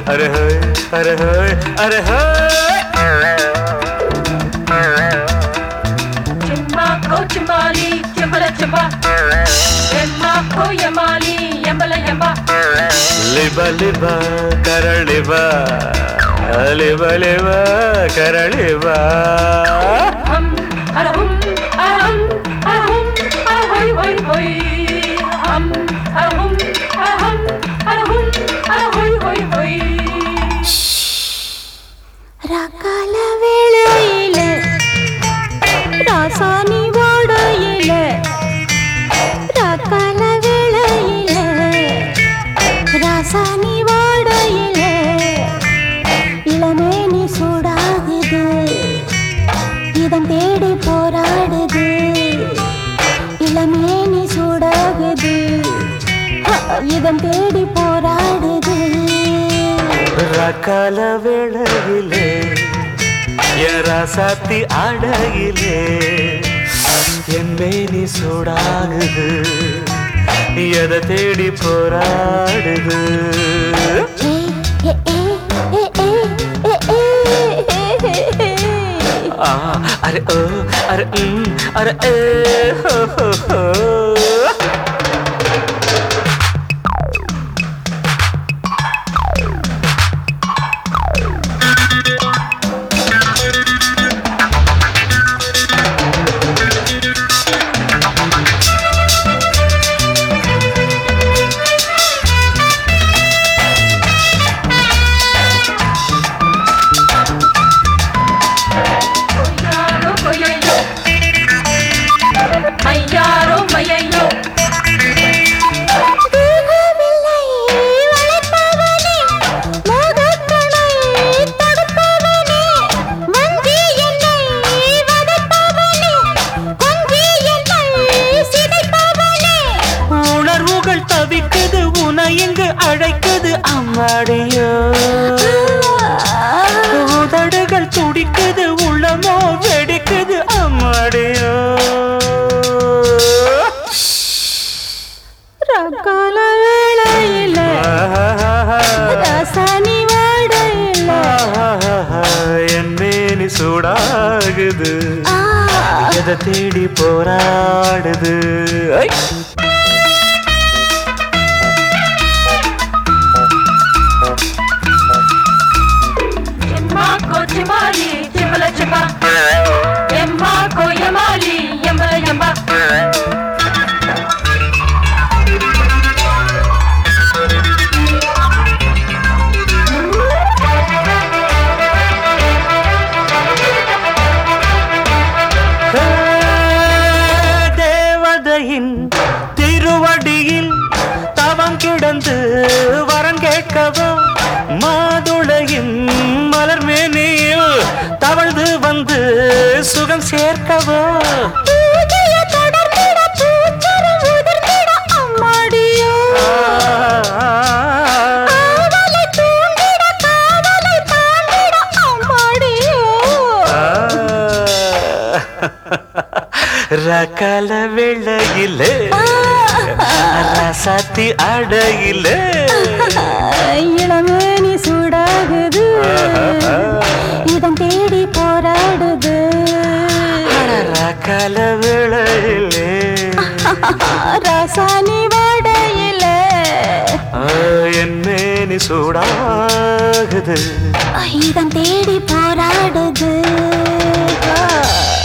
Array ஹோய் array ஹோய் array ஹோய் Chimako chimbali, chimbala chimba. Chimako yamali, yambala yamba. ಲಿಬ ಲಿಬ ಕರಳಿಬ ಲಿಬ ಲಿಬ ಕರಳಿಬ Hum, arahum, arahum, arahum, arahoy, hoy, hoy. Hum, arahum, arahum, arahum, arahoy, hoy, hoy. ரகால வேளையில ராசானி வாடையில ரகால வேளையில ராசானி வாடையில இளமேனி சூடாகுது இதன் தேடி போராடுது இளமேனி சூடாகுது இதன் தேடி போராடுது ರಕಾಲ ವೇಳೆಗಿಲೆ ಎರ ಸಾತಿ ಅಡಗಿಲೆ என்மேனி சூடாகுது எதை தேடி போராடுது ஆ அரே ஓ அரே ம் அரே ஏ ஹோ ஹோ ஹோ Koyaro, koyayo. Mayaro, mayayo. தேகவில்லை வளைப்பவனே, மோகக்கணை தடுப்பவனே, வஞ்சி என்னை வதைப்பவனே, கொஞ்சி என்னை சிதைப்பவனே. உணர்வுகள் தவிக்குது உன இங்கு அழைக்குது அம்மாடியோ உதடுகள் துடிக்குது உள்ளமோ வெடிக்குது அம்மாடியோ ரக்கால வேளையில, ரசனி வாடையில, என் மேனி சூடாகுது ஆ, எதை தேடி போராடுது ஐ! Chimako chimbali, chimbala chimba. Yamako yamali, yambala yamba. தேவதையின் திருவடியில் தவம் கிடந்து வரம் கேட்கவோ மாதுளையின் மலர் மேனியில் தவழ்ந்து வந்து சுகம் சேர்க்கவோ பூஜைய தொடர்ந்திட, பூச்சரம் உதிர்ந்திட, அம்மாடியோ. காவலை தூண்டிட, காவலை தாண்டிட, அம்மாடியோ. ரகல வெள்ளையிலே ரசாத்தி அடையிலே இளமேனி சூடாகுது இதன் தேடி போராடுது ரகல வேளையிலே ரசானி வாடையில ஆ, என் மேனி சூடாகுது இதன் தேடி போராடுது